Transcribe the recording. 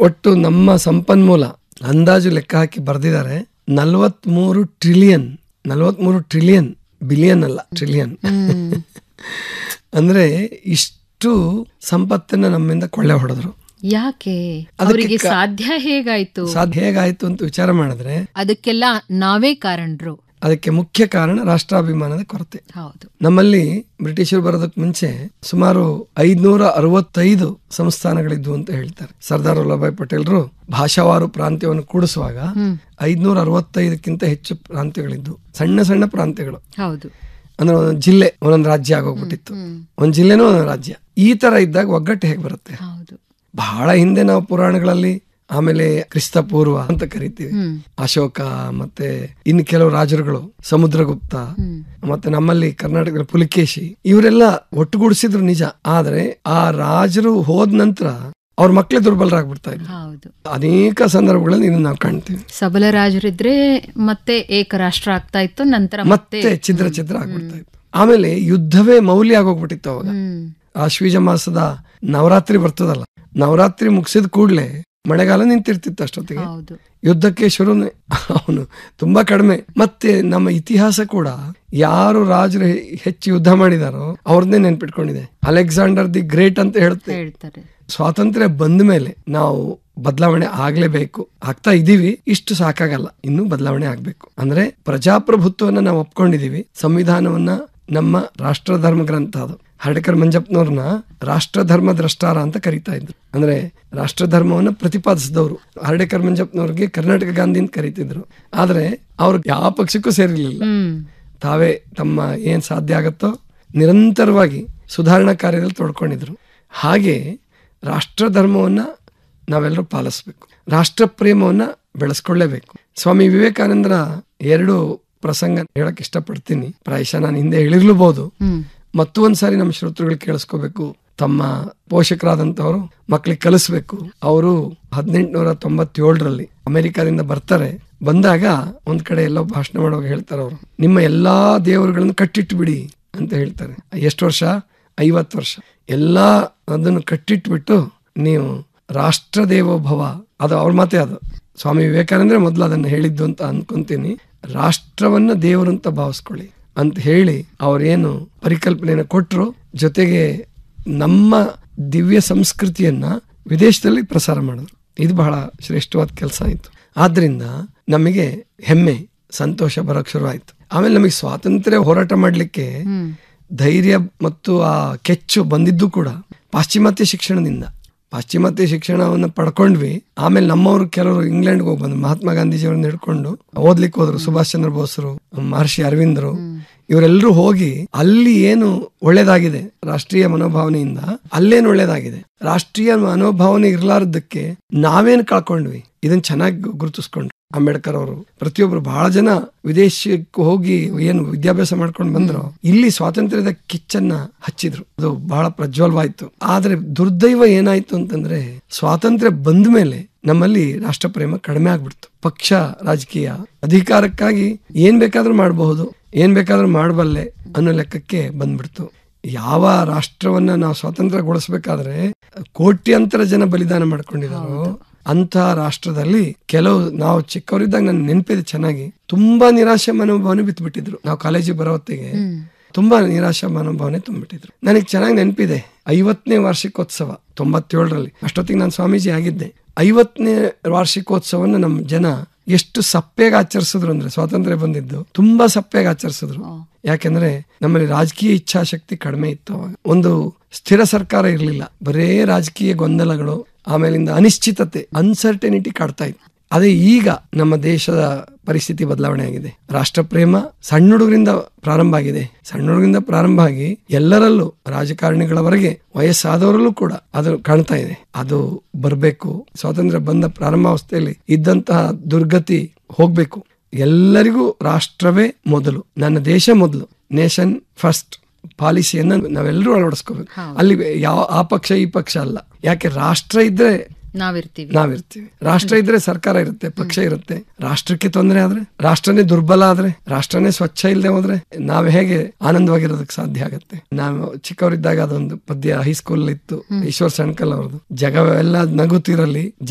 ಒಟ್ಟು ನಮ್ಮ ಸಂಪನ್ಮೂಲ ಅಂದಾಜು ಲೆಕ್ಕ ಹಾಕಿ ಬರೆದಿದ್ದಾರೆ ನಲವತ್ಮೂರು ಟ್ರಿಲಿಯನ್ ನಲವತ್ಮೂರು ಟ್ರಿಲಿಯನ್ ಬಿಲಿಯನ್ ಅಲ್ಲ ಟ್ರಿಲಿಯನ್ ಅಂದ್ರೆ ಇಷ್ಟು ಸಂಪತ್ತನ್ನ ನಮ್ಮಿಂದ ಕೊಳ್ಳೆ ಹೊಡೆದ್ರು ಯಾಕೆ ಅವರಿಗೆ ಸಾಧ್ಯ ಹೇಗಾಯ್ತು ಸಾಧ್ಯ ಹೇಗಾಯ್ತು ಅಂತ ವಿಚಾರ ಮಾಡಿದ್ರೆ ಅದಕ್ಕೆಲ್ಲ ನಾವೇ ಕಾರಣರು ಅದಕ್ಕೆ ಮುಖ್ಯ ಕಾರಣ ರಾಷ್ಟ್ರಾಭಿಮಾನದ ಕೊರತೆ ಹೌದು ನಮ್ಮಲ್ಲಿ ಬ್ರಿಟಿಷರು ಬರೋದಕ್ಕೆ ಮುಂಚೆ ಸುಮಾರು ಐದ್ನೂರ ಅರವತ್ತೈದು ಸಂಸ್ಥಾನಗಳಿದ್ವು ಅಂತ ಹೇಳ್ತಾರೆ ಸರ್ದಾರ್ ವಲ್ಲಭಾಯ್ ಪಟೇಲ್ರು ಭಾಷಾವಾರು ಪ್ರಾಂತ್ಯವನ್ನು ಕೂಡಿಸುವಾಗ ಐದ್ನೂರ ಅರವತ್ತೈದಕ್ಕಿಂತ ಹೆಚ್ಚು ಪ್ರಾಂತ್ಯಗಳಿದ್ವು ಸಣ್ಣ ಸಣ್ಣ ಪ್ರಾಂತ್ಯಗಳು ಹೌದು ಅಂದ್ರೆ ಒಂದೊಂದು ಜಿಲ್ಲೆ ಒಂದೊಂದು ರಾಜ್ಯ ಆಗೋಗ್ಬಿಟ್ಟಿತ್ತು ಒಂದ್ ಜಿಲ್ಲೆನೂ ಒಂದೊಂದು ರಾಜ್ಯ ಈ ತರ ಇದ್ದಾಗ ಒಗ್ಗಟ್ಟು ಹೇಗೆ ಬರುತ್ತೆ ಹೌದು ಬಹಳ ಹಿಂದೆ ನಾವು ಪುರಾಣಗಳಲ್ಲಿ ಆಮೇಲೆ ಕ್ರಿಸ್ತ ಪೂರ್ವ ಅಂತ ಕರಿತೀವಿ ಹ್ಮ್ ಅಶೋಕ ಮತ್ತೆ ಇನ್ನು ಕೆಲವು ರಾಜರುಗಳು ಸಮುದ್ರಗುಪ್ತ ಹ್ಮ್ ಮತ್ತೆ ನಮ್ಮಲ್ಲಿ ಕರ್ನಾಟಕದ ಪುಲಿಕೇಶಿ ಇವರೆಲ್ಲ ಒಟ್ಟುಗೂಡಿಸಿದ್ರು ನಿಜ ಆದ್ರೆ ಆ ರಾಜರು ಹೋದ ನಂತರ ಅವ್ರ ಮಕ್ಕಳೇ ದುರ್ಬಲರಾಗ್ಬಿಡ್ತಾ ಇದ್ರು ಹೌದು ಅನೇಕ ಸಂದರ್ಭಗಳಲ್ಲಿ ಇದನ್ನ ನಾವು ಕಾಣ್ತೀವಿ ಸಬಲ ರಾಜರಿದ್ರೆ ಮತ್ತೆ ಏಕರಾಷ್ಟ್ರ ಆಗ್ತಾ ಇತ್ತು ನಂತರ ಮತ್ತೆ ಮತ್ತೆ ಛಿದ್ರ ಛಿದ್ರ ಆಗ್ಬಿಡ್ತಾ ಇತ್ತು ಆಮೇಲೆ ಯುದ್ಧವೇ ಮೌಲ್ಯ ಆಗೋಗ್ಬಿಟ್ಟಿತ್ತು ಅವಾಗ ಹ್ಮ್ ಆಶ್ವೀಜ ಮಾಸದ ನವರಾತ್ರಿ ಬರ್ತದಲ್ಲ ನವರಾತ್ರಿ ಮುಗಿಸಿದ ಕೂಡ್ಲೆ ಮಳೆಗಾಲ ನಿಂತಿರ್ತಿತ್ತು ಅಷ್ಟೊತ್ತಿಗೆ ಹೌದು ಯುದ್ಧಕ್ಕೆ ಶುರು ಅವನು ತುಂಬಾ ಕಡಿಮೆ ಮತ್ತೆ ನಮ್ಮ ಇತಿಹಾಸ ಕೂಡ ಯಾರು ರಾಜರು ಹೆ- ಹೆಚ್ಚು ಯುದ್ಧ ಮಾಡಿದಾರೋ ಅವ್ರನ್ನೇ ನೆನ್ಪಿಟ್ಕೊಂಡಿದೆ ಅಲೆಕ್ಸಾಂಡರ್ ದಿ ಗ್ರೇಟ್ ಅಂತ ಹೇಳುತ್ತೆ ಹೇಳ್ತಾರೆ ಸ್ವಾತಂತ್ರ್ಯ ಬಂದ ಮೇಲೆ ನಾವು ಬದಲಾವಣೆ ಆಗ್ಲೇಬೇಕು ಆಗ್ತಾ ಇದೀವಿ ಇಷ್ಟು ಸಾಕಾಗಲ್ಲ ಇನ್ನೂ ಬದಲಾವಣೆ ಆಗ್ಬೇಕು ಅಂದ್ರೆ ಪ್ರಜಾಪ್ರಭುತ್ವವನ್ನ ನಾವು ಒಪ್ಕೊಂಡಿದೀವಿ ಸಂವಿಧಾನವನ್ನ ನಮ್ಮ ರಾಷ್ಟ್ರ ಧರ್ಮ ಗ್ರಂಥ ಅದು ಹರ್ಡಕರ್ ಮಂಜಪ್ಪನವ್ರನ್ನ ರಾಷ್ಟ್ರ ಧರ್ಮ ದ್ರಷ್ಟಾರ ಅಂತ ಕರೀತಾ ಇದ್ರು ಅಂದ್ರೆ ರಾಷ್ಟ್ರ ಧರ್ಮವನ್ನ ಪ್ರತಿಪಾದಿಸಿದವರು ಹರ್ಡಕರ್ ಮಂಜಪ್ಪನವ್ರಿಗೆ ಕರ್ನಾಟಕ ಗಾಂಧಿ ಅಂತ ಕರೀತಿದ್ರು ಆದ್ರೆ ಅವ್ರು ಯಾವ ಪಕ್ಷಕ್ಕೂ ಸೇರಿರ್ಲಿಲ್ಲ ಹ್ಮ್ ತಾವೇ ತಮ್ಮ ಏನ್ ಸಾಧ್ಯ ಆಗತ್ತೋ ನಿರಂತರವಾಗಿ ಸುಧಾರಣಾ ಕಾರ್ಯದಲ್ಲಿ ತೊಡ್ಕೊಂಡಿದ್ರು ಹಾಗೆ ರಾಷ್ಟ್ರ ಧರ್ಮವನ್ನ ನಾವೆಲ್ಲರೂ ಪಾಲಿಸ್ಬೇಕು ರಾಷ್ಟ್ರ ಪ್ರೇಮವನ್ನ ಬೆಳೆಸ್ಕೊಳ್ಳೇಬೇಕು ಸ್ವಾಮಿ ವಿವೇಕಾನಂದರ ಎರಡು ಪ್ರಸಂಗ ಹೇಳಕ್ ಇಷ್ಟಪಡ್ತೀನಿ ಪ್ರಾಯಶಃ ನಾನು ಹಿಂದೆ ಹೇಳಿರ್ಲೂಬಹುದು ಹ್ಮ್ ಮತ್ತೊಂದ್ ಸಾರಿ ನಮ್ಮ ಶ್ರೋತೃಗಳು ಕೇಳಿಸ್ಕೋಬೇಕು ತಮ್ಮ ಪೋಷಕರಾದಂತವರು ಮಕ್ಳಿಗೆ ಕಲಿಸ್ಬೇಕು ಅವರು ಹದಿನೆಂಟುನೂರ ತೊಂಬತ್ತೇಳರಲ್ಲಿ ಅಮೆರಿಕಾದಿಂದ ಬರ್ತಾರೆ ಬಂದಾಗ ಒಂದ್ ಕಡೆ ಎಲ್ಲೋ ಭಾಷಣ ಮಾಡುವಾಗ ಹೇಳ್ತಾರೆ ಅವರು ನಿಮ್ಮ ಎಲ್ಲಾ ದೇವರುಗಳನ್ನು ಕಟ್ಟಿಟ್ಟು ಬಿಡಿ ಅಂತ ಹೇಳ್ತಾರೆ ಎಷ್ಟು ವರ್ಷ ಐವತ್ತು ವರ್ಷ ಎಲ್ಲಾ ಅದನ್ನು ಕಟ್ಟಿಟ್ಬಿಟ್ಟು ನೀವು ರಾಷ್ಟ್ರ ದೇವೋಭವ ಅದು ಅವ್ರ ಮಾತೇ ಅದು ಸ್ವಾಮಿ ವಿವೇಕಾನಂದ್ರೆ ಮೊದಲು ಅದನ್ನ ಹೇಳಿದ್ದು ಅಂತ ಅನ್ಕೊಂತೀನಿ ರಾಷ್ಟ್ರವನ್ನ ದೇವರು ಅಂತ ಭಾವಿಸ್ಕೊಳ್ಳಿ ಅಂತ ಹೇಳಿ ಅವ್ರೇನು ಪರಿಕಲ್ಪನೆಯನ್ನು ಕೊಟ್ಟರು ಜೊತೆಗೆ ನಮ್ಮ ದಿವ್ಯ ಸಂಸ್ಕೃತಿಯನ್ನ ವಿದೇಶದಲ್ಲಿ ಪ್ರಸಾರ ಮಾಡಿದ್ರು ಇದು ಬಹಳ ಶ್ರೇಷ್ಠವಾದ ಕೆಲಸ ಆಯಿತು ಆದ್ರಿಂದ ನಮಗೆ ಹೆಮ್ಮೆ ಸಂತೋಷ ಬರೋಕ್ ಶುರು ಆಯ್ತು ಆಮೇಲೆ ನಮಗೆ ಸ್ವಾತಂತ್ರ್ಯ ಹೋರಾಟ ಮಾಡ್ಲಿಕ್ಕೆ ಹ್ಮ್ ಧೈರ್ಯ ಮತ್ತು ಆ ಕೆಚ್ಚು ಬಂದಿದ್ದು ಕೂಡ ಪಾಶ್ಚಿಮಾತ್ಯ ಶಿಕ್ಷಣದಿಂದ ಪಾಶ್ಚಿಮಾತ್ಯ ಶಿಕ್ಷಣವನ್ನು ಪಡ್ಕೊಂಡ್ವಿ ಆಮೇಲೆ ನಮ್ಮವರು ಕೆಲವರು ಇಂಗ್ಲೆಂಡ್ಗೆ ಹೋಗಿ ಬಂದ್ರು ಮಹಾತ್ಮ ಗಾಂಧೀಜಿಯವರನ್ನ ಹಿಡ್ಕೊಂಡು ಓದ್ಲಿಕ್ಕೆ ಹೋದ್ರು ಸುಭಾಷ್ ಚಂದ್ರ ಬೋಸರು ಮಹರ್ಷಿ ಅರವಿಂದರು ಇವರೆಲ್ಲರೂ ಹೋಗಿ ಅಲ್ಲಿ ಏನು ಒಳ್ಳೇದಾಗಿದೆ ರಾಷ್ಟ್ರೀಯ ಮನೋಭಾವನೆಯಿಂದ ಅಲ್ಲೇನು ಒಳ್ಳೇದಾಗಿದೆ ರಾಷ್ಟ್ರೀಯ ಮನೋಭಾವನೆ ಇರ್ಲಾರ್ದಕ್ಕೆ ನಾವೇನ್ ಕಳ್ಕೊಂಡ್ವಿ ಇದನ್ನ ಚೆನ್ನಾಗಿ ಗುರುತಿಸ್ಕೊಂಡ್ರು ಅಂಬೇಡ್ಕರ್ ಅವರು ಪ್ರತಿಯೊಬ್ರು ಬಹಳ ಜನ ವಿದೇಶಕ್ಕೆ ಹೋಗಿ ಏನು ವಿದ್ಯಾಭ್ಯಾಸ ಮಾಡ್ಕೊಂಡು ಬಂದ್ರು ಇಲ್ಲಿ ಸ್ವಾತಂತ್ರ್ಯದ ಕಿಚ್ಚನ್ನ ಹಚ್ಚಿದ್ರು ಅದು ಬಹಳ ಪ್ರಜ್ವಲವಾಯ್ತು ಆದ್ರೆ ದುರ್ದೈವ ಏನಾಯ್ತು ಅಂತಂದ್ರೆ ಸ್ವಾತಂತ್ರ್ಯ ಬಂದ ಮೇಲೆ ನಮ್ಮಲ್ಲಿ ರಾಷ್ಟ್ರ ಪ್ರೇಮ ಕಡಿಮೆ ಆಗ್ಬಿಡ್ತು ಪಕ್ಷ ರಾಜಕೀಯ ಅಧಿಕಾರಕ್ಕಾಗಿ ಏನ್ ಬೇಕಾದ್ರೂ ಮಾಡಬಹುದು ಏನ್ ಬೇಕಾದ್ರೂ ಮಾಡಬಲ್ಲೆ ಅನ್ನೋ ಲೆಕ್ಕಕ್ಕೆ ಬಂದ್ಬಿಡ್ತು ಯಾವ ರಾಷ್ಟ್ರವನ್ನ ನಾವು ಸ್ವಾತಂತ್ರ್ಯಗೊಳಿಸ್ಬೇಕಾದ್ರೆ ಕೋಟ್ಯಂತರ ಜನ ಬಲಿದಾನ ಮಾಡ್ಕೊಂಡಿದ್ದಾರೋ ಅಂತ ರಾಷ್ಟ್ರದಲ್ಲಿ ಕೆಲವು ನಾವು ಚಿಕ್ಕವರಿದ್ದಾಗ ನನ್ ನೆನಪಿದೆ ಚೆನ್ನಾಗಿ ತುಂಬಾ ನಿರಾಶೆ ಮನೋಭಾವನೆ ಬಿತ್ಬಿಟ್ಟಿದ್ರು ನಾವು ಕಾಲೇಜಿಗೆ ಬರೋ ಹೊತ್ತಿಗೆ ತುಂಬಾ ನಿರಾಶಾ ಮನೋಭಾವನೆ ತುಂಬಿಟ್ಟಿದ್ರು ನನಗೆ ಚೆನ್ನಾಗಿ ನೆನಪಿದೆ ಐವತ್ತನೇ ವಾರ್ಷಿಕೋತ್ಸವ ತೊಂಬತ್ತೇಳರಲ್ಲಿ ಅಷ್ಟೊತ್ತಿಗೆ ನಾನು ಸ್ವಾಮೀಜಿ ಆಗಿದ್ದೆ ಐವತ್ತನೇ ವಾರ್ಷಿಕೋತ್ಸವನ್ನ ನಮ್ಮ ಜನ ಎಷ್ಟು ಸಪ್ಪೆಗೆ ಆಚರಿಸಿದ್ರು ಅಂದ್ರೆ ಸ್ವಾತಂತ್ರ್ಯ ಬಂದಿದ್ದು ತುಂಬಾ ಸಪ್ಪೆಗೆ ಆಚರಿಸಿದ್ರು ಯಾಕೆಂದ್ರೆ ನಮ್ಮಲ್ಲಿ ರಾಜಕೀಯ ಇಚ್ಛಾಶಕ್ತಿ ಕಡಿಮೆ ಇತ್ತು ಅವಾಗ ಒಂದು ಸ್ಥಿರ ಸರ್ಕಾರ ಇರಲಿಲ್ಲ ಬರೇ ರಾಜಕೀಯ ಗೊಂದಲಗಳು ಆಮೇಲಿಂದ ಅನಿಶ್ಚಿತತೆ ಅನ್ಸರ್ಟನಿಟಿ ಕಾಡ್ತಾ ಇತ್ತು ಅದೇ ಈಗ ನಮ್ಮ ದೇಶದ ಪರಿಸ್ಥಿತಿ ಬದಲಾವಣೆ ಆಗಿದೆ ರಾಷ್ಟ್ರ ಪ್ರೇಮ ಸಣ್ಣ ಹುಡುಗರಿಂದ ಪ್ರಾರಂಭ ಆಗಿದೆ ಸಣ್ಣ ಹುಡುಗರಿಂದ ಪ್ರಾರಂಭ ಆಗಿ ಎಲ್ಲರಲ್ಲೂ ರಾಜಕಾರಣಿಗಳವರೆಗೆ ವಯಸ್ಸಾದವರಲ್ಲೂ ಕೂಡ ಅದು ಕಾಣ್ತಾ ಇದೆ ಅದು ಬರಬೇಕು ಸ್ವಾತಂತ್ರ್ಯ ಬಂದ ಪ್ರಾರಂಭಾವಸ್ಥೆಯಲ್ಲಿ ಇದ್ದಂತಹ ದುರ್ಗತಿ ಹೋಗ್ಬೇಕು ಎಲ್ಲರಿಗೂ ರಾಷ್ಟ್ರವೇ ಮೊದಲು ನನ್ನ ದೇಶ ಮೊದಲು ನೇಷನ್ ಫಸ್ಟ್ ಪಾಲಿಸಿಯನ್ನ ನಾವೆಲ್ಲರೂ ಅಳವಡಿಸ್ಕೋಬೇಕು ಅಲ್ಲಿ ಯಾವ ಆ ಪಕ್ಷ ಈ ಪಕ್ಷ ಅಲ್ಲ ಯಾಕೆ ರಾಷ್ಟ್ರ ಇದ್ರೆ ನಾವಿರ್ತೀವಿ ನಾವಿರ್ತೀವಿ ರಾಷ್ಟ್ರ ಇದ್ರೆ ಸರ್ಕಾರ ಇರುತ್ತೆ ಪಕ್ಷ ಇರುತ್ತೆ ರಾಷ್ಟ್ರಕ್ಕೆ ತೊಂದರೆ ಆದ್ರೆ ರಾಷ್ಟ್ರನೇ ದುರ್ಬಲ ಆದ್ರೆ ರಾಷ್ಟ್ರನೇ ಸ್ವಚ್ಛ ಇಲ್ಲದೆ ಹೋದ್ರೆ ನಾವ್ ಹೇಗೆ ಆನಂದವಾಗಿರೋದಕ್ಕೆ ಸಾಧ್ಯ ಆಗತ್ತೆ ನಾವು ಚಿಕ್ಕವರಿದ್ದಾಗ ಅದೊಂದು ಪದ್ಯ ಹೈಸ್ಕೂಲ್ ಇತ್ತು ಈಶ್ವರ್ ಸಣ್ಕಲ್ ಅವ್ರದ್ದು ಜಗವೆಲ್ಲ ನಗುತ್ತಿರಲಿ